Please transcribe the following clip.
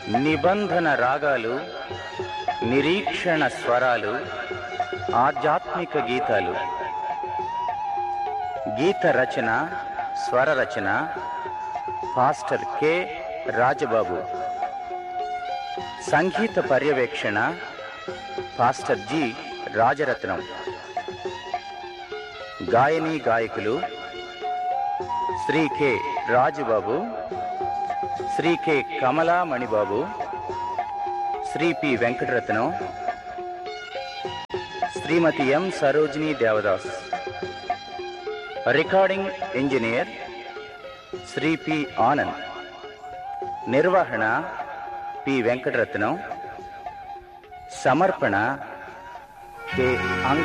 నిబంధన రాగాలు నిరీక్షణ స్వరాలు ఆధ్యాత్మిక గీతాలు గీత రచన స్వర రచన పాస్టర్ కె రాజబాబు సంగీత పర్యవేక్షణ పాస్టర్ జి రాజరత్నం గాయని గాయకులు Shri K Rajubabu Shri K Kamala Manibabu Shri P Venkataratnam Shrimati M Sarojini Devadas recording engineer Shri P Anand నిర్వహణ పి వెంకటరత్నం సమర్పణ కె అంక